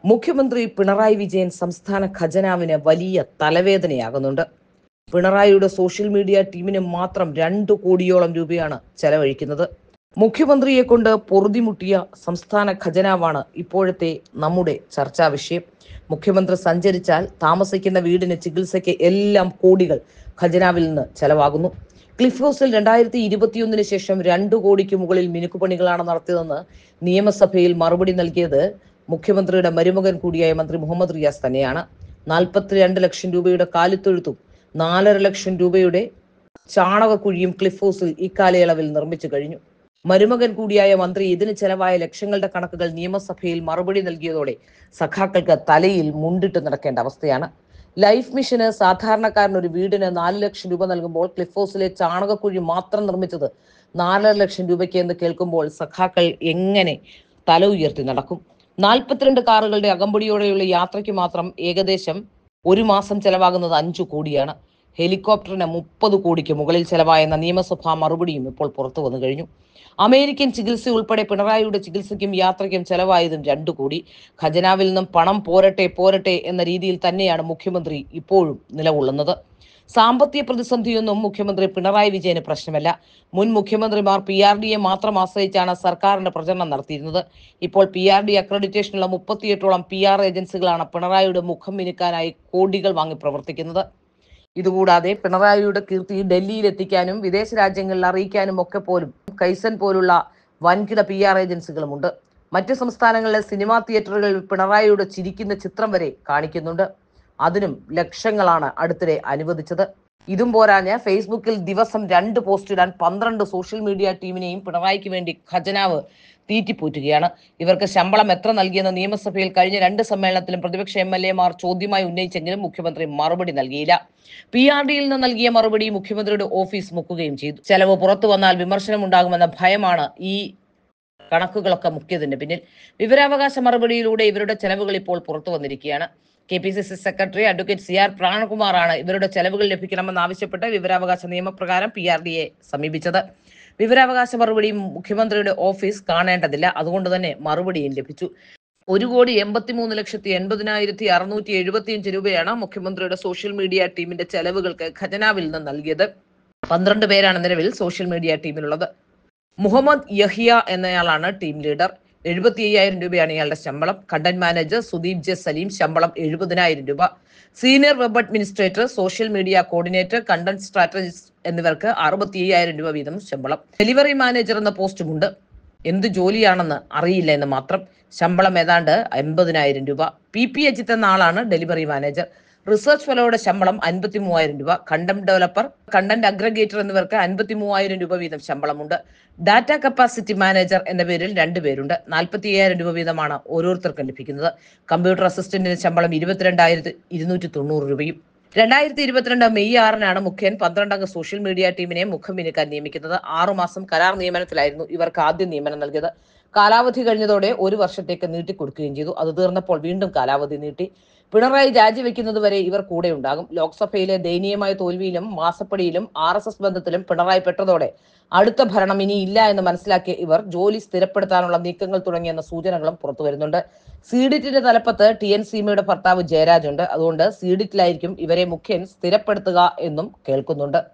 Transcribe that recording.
മുഖ്യമന്ത്രി പിണറായി വിജയൻ സംസ്ഥാന ഖജനാവിന് വലിയ തലവേദനയാകുന്നുണ്ട് പിണറായിയുടെ സോഷ്യൽ മീഡിയ ടീമിന് മാത്രം രണ്ടു കോടിയോളം രൂപയാണ് ചെലവഴിക്കുന്നത് മുഖ്യമന്ത്രിയെ കൊണ്ട് പൊറുതിമുട്ടിയ സംസ്ഥാന ഖജനാവാണ് ഇപ്പോഴത്തെ നമ്മുടെ ചർച്ചാ വിഷയം മുഖ്യമന്ത്രി സഞ്ചരിച്ചാൽ താമസിക്കുന്ന വീടിന് ചികിത്സയ്ക്ക് എല്ലാം കോടികൾ ഖജനാവിൽ നിന്ന് ചെലവാകുന്നു ക്ലിഫ് ഹൗസിൽ രണ്ടായിരത്തി ഇരുപത്തിയൊന്നിന് ശേഷം രണ്ടു കോടിക്ക് മുകളിൽ മിനുക്കുപണികളാണ് നടത്തിയതെന്ന് നിയമസഭയിൽ മറുപടി നൽകിയത് മുഖ്യമന്ത്രിയുടെ മരുമകൻ കൂടിയായ മന്ത്രി മുഹമ്മദ് റിയാസ് തന്നെയാണ് നാൽപ്പത്തിരണ്ട് ലക്ഷം രൂപയുടെ കാലിത്തൊഴുത്തും നാലര ലക്ഷം രൂപയുടെ ചാണകക്കുഴിയും ക്ലിഫ് ഹൗസിൽ ഇക്കാലയളവിൽ നിർമ്മിച്ചു കഴിഞ്ഞു മരുമകൻ കൂടിയായ മന്ത്രി ഇതിന് ചെലവായ ലക്ഷങ്ങളുടെ കണക്കുകൾ നിയമസഭയിൽ മറുപടി നൽകിയതോടെ സഖാക്കൾക്ക് തലയിൽ മുണ്ടിട്ട് നടക്കേണ്ട അവസ്ഥയാണ് ലൈഫ് മിഷന് സാധാരണക്കാരന് ഒരു വീടിന് നാല് ലക്ഷം രൂപ നൽകുമ്പോൾ ക്ലിഫ് ഹൗസിലെ ചാണകക്കുഴി മാത്രം നിർമ്മിച്ചത് നാലര ലക്ഷം രൂപയ്ക്ക് എന്ന് കേൾക്കുമ്പോൾ സഖാക്കൾ എങ്ങനെ തല ഉയർത്തി നടക്കും നാൽപ്പത്തിരണ്ട് കാറുകളുടെ അകമ്പടിയോടെയുള്ള യാത്രയ്ക്ക് മാത്രം ഏകദേശം ഒരു മാസം ചെലവാകുന്നത് അഞ്ചു കോടിയാണ് ഹെലികോപ്റ്ററിന് മുപ്പത് കോടിക്ക് മുകളിൽ ചെലവായെന്ന നിയമസഭാ മറുപടിയും ഇപ്പോൾ പുറത്തു വന്നു കഴിഞ്ഞു അമേരിക്കൻ ചികിത്സ ഉൾപ്പെടെ പിണറായിയുടെ ചികിത്സയ്ക്കും യാത്രയ്ക്കും ചെലവായതും രണ്ടു കോടി ഖജനാവിൽ നിന്നും പണം പോരട്ടെ പോരട്ടെ എന്ന രീതിയിൽ തന്നെയാണ് മുഖ്യമന്ത്രി ഇപ്പോഴും നിലകൊള്ളുന്നത് സാമ്പത്തിക പ്രതിസന്ധിയൊന്നും മുഖ്യമന്ത്രി പിണറായി വിജയന് പ്രശ്നമല്ല മുൻ മുഖ്യമന്ത്രിമാർ പി ആർ ഡിയെ മാത്രം ആശ്രയിച്ചാണ് സർക്കാരിന്റെ പ്രചരണം നടത്തിയിരുന്നത് ഇപ്പോൾ പി ആർ ഡി അക്രഡിറ്റേഷനുള്ള മുപ്പത്തിയെട്ടോളം പി ആർ ഏജൻസികളാണ് പിണറായിയുടെ മുഖം മിനുക്കാനായി കോടികൾ വാങ്ങി പ്രവർത്തിക്കുന്നത് ഇതുകൂടാതെ പിണറായിയുടെ കീർത്തി ഡൽഹിയിൽ എത്തിക്കാനും വിദേശ രാജ്യങ്ങളിൽ അറിയിക്കാനും ഒക്കെ പോലും കൈസൻ പോലുള്ള വൻകിട പി ആർ ഏജൻസികളുമുണ്ട് മറ്റ് സംസ്ഥാനങ്ങളിലെ സിനിമാ തിയേറ്ററുകളിൽ പിണറായിയുടെ ചിരിക്കുന്ന ചിത്രം വരെ കാണിക്കുന്നുണ്ട് അതിനും ലക്ഷങ്ങളാണ് അടുത്തിടെ അനുവദിച്ചത് ഇതും പോരാഞ്ഞ് ഫേസ്ബുക്കിൽ ദിവസം രണ്ട് പോസ്റ്റ് ഇടാൻ പന്ത്രണ്ട് സോഷ്യൽ മീഡിയ ടീമിനെയും പിണറായിക്ക് വേണ്ടി ഖജനാവ് തീറ്റിപ്പോറ്റുകയാണ് ഇവർക്ക് ശമ്പളം എത്ര നൽകിയെന്ന് നിയമസഭയിൽ കഴിഞ്ഞ രണ്ട് സമ്മേളനത്തിലും പ്രതിപക്ഷ എം എൽ എമാർ ചോദ്യമായി ഉന്നയിച്ചെങ്കിലും മുഖ്യമന്ത്രി മറുപടി നൽകിയില്ല പി ആർ ഡിയിൽ നിന്ന് നൽകിയ മറുപടി മുഖ്യമന്ത്രിയുടെ ഓഫീസ് മുക്കുകയും ചെയ്തു ചെലവ് പുറത്തു വന്നാൽ വിമർശനം ഉണ്ടാകുമെന്ന ഭയമാണ് ഈ കണക്കുകളൊക്കെ മുഖ്യതിന്റെ പിന്നിൽ വിവരാവകാശ മറുപടിയിലൂടെ ഇവരുടെ ചെലവുകൾ ഇപ്പോൾ പുറത്തു വന്നിരിക്കുകയാണ് K P C C secretary advocate C R പ്രാണകുമാറാണ് ഇവരുടെ ചെലവുകൾ ലഭിക്കണമെന്ന് ആവശ്യപ്പെട്ട് വിവരാവകാശ നിയമപ്രകാരം പി ആർ ഡിയെ സമീപിച്ചത് വിവരാവകാശ മറുപടി മുഖ്യമന്ത്രിയുടെ ഓഫീസ് കാണേണ്ടതില്ല അതുകൊണ്ട് തന്നെ മറുപടിയും ലഭിച്ചു ഒരു കോടി എൺപത്തിമൂന്ന് ലക്ഷത്തി എൺപതിനായിരത്തി അറുന്നൂറ്റി എഴുപത്തിയഞ്ച് രൂപയാണ് മുഖ്യമന്ത്രിയുടെ സോഷ്യൽ മീഡിയ ടീമിന്റെ ചെലവുകൾക്ക് ഖജനാവിൽ നിന്ന് നൽകിയത് പന്ത്രണ്ട് പേരാണ് നിലവിൽ സോഷ്യൽ മീഡിയ ടീമിലുള്ളത് മുഹമ്മദ് യഹിയ എന്നയാളാണ് ടീം ലീഡർ എഴുപത്തി അയ്യായിരം രൂപയാണ് ഇയാളുടെ ശമ്പളം content manager Sudeep J Saleem ശമ്പളം എഴുപതിനായിരം രൂപ senior web administrator social media coordinator content strategist എന്നിവർക്ക് അറുപത്തി അയ്യായിരം രൂപ വീതം ശമ്പളം ഡെലിവറി മാനേജർ എന്ന പോസ്റ്റുമുണ്ട് എന്ത് ജോലിയാണെന്ന് അറിയില്ല എന്ന് മാത്രം ശമ്പളം ഏതാണ്ട് എൺപതിനായിരം രൂപ പി പി അജിത്ത് എന്ന ആളാണ് ഡെലിവറി മാനേജർ റിസർച്ച് ഫെലോയുടെ ശമ്പളം അൻപത്തി മൂവായിരം രൂപ കണ്ടന്റ് ഡെവലപ്പർ കണ്ടന്റ് അഗ്രഗേറ്റർ എന്നിവർക്ക് അൻപത്തി മൂവായിരം രൂപ വീതം ശമ്പളമുണ്ട് ഡാറ്റ കപ്പാസിറ്റി മാനേജർ എന്ന പേരിൽ രണ്ടുപേരുണ്ട് നാൽപ്പത്തി അയ്യായിരം രൂപ വീതമാണ് ഓരോരുത്തർക്കും ലഭിക്കുന്നത് കമ്പ്യൂട്ടർ അസിസ്റ്റന്റിന് ശമ്പളം ഇരുപത്തിരണ്ടായിരത്തി ഇരുന്നൂറ്റി തൊണ്ണൂറ് രൂപയും രണ്ടായിരത്തി ഇരുപത്തിരണ്ട് മെയ് ആറിനാണ് മുഖ്യൻ പന്ത്രണ്ടംഗ സോഷ്യൽ മീഡിയ ടീമിനെ മുഖം മിനുക്കാൻ നിയമിക്കുന്നത് ആറുമാസം കരാർ നിയമനത്തിലായിരുന്നു ഇവർക്ക് ആദ്യം നിയമനം നൽകിയത് കാലാവധി കഴിഞ്ഞതോടെ ഒരു വർഷത്തേക്ക് നീട്ടിക്കൊടുക്കുകയും ചെയ്തു അത് തീർന്നപ്പോൾ വീണ്ടും കാലാവധി നീട്ടി പിണറായി രാജിവെക്കുന്നത് വരെ ഇവർ കൂടെ ഉണ്ടാകും ലോക്സഭയിലെ ദയനീയമായ തോൽവിയിലും മാസപ്പടിയിലും ആർ എസ് എസ് ബന്ധത്തിലും പിണറായി പെട്ടതോടെ അടുത്ത ഭരണം ഇനി ഇല്ല എന്ന് മനസ്സിലാക്കിയ ഇവർ ജോലി സ്ഥിരപ്പെടുത്താനുള്ള നീക്കങ്ങൾ തുടങ്ങിയെന്ന സൂചനകളും പുറത്തു വരുന്നുണ്ട് സീഡിറ്റിന്റെ തലപ്പത്ത് ടി എൻ സീമയുടെ ഭർത്താവ് ജയരാജ് ഉണ്ട് അതുകൊണ്ട് സീഡിറ്റിലായിരിക്കും ഇവരെ മുഖ്യൻ സ്ഥിരപ്പെടുത്തുക എന്നും കേൾക്കുന്നുണ്ട്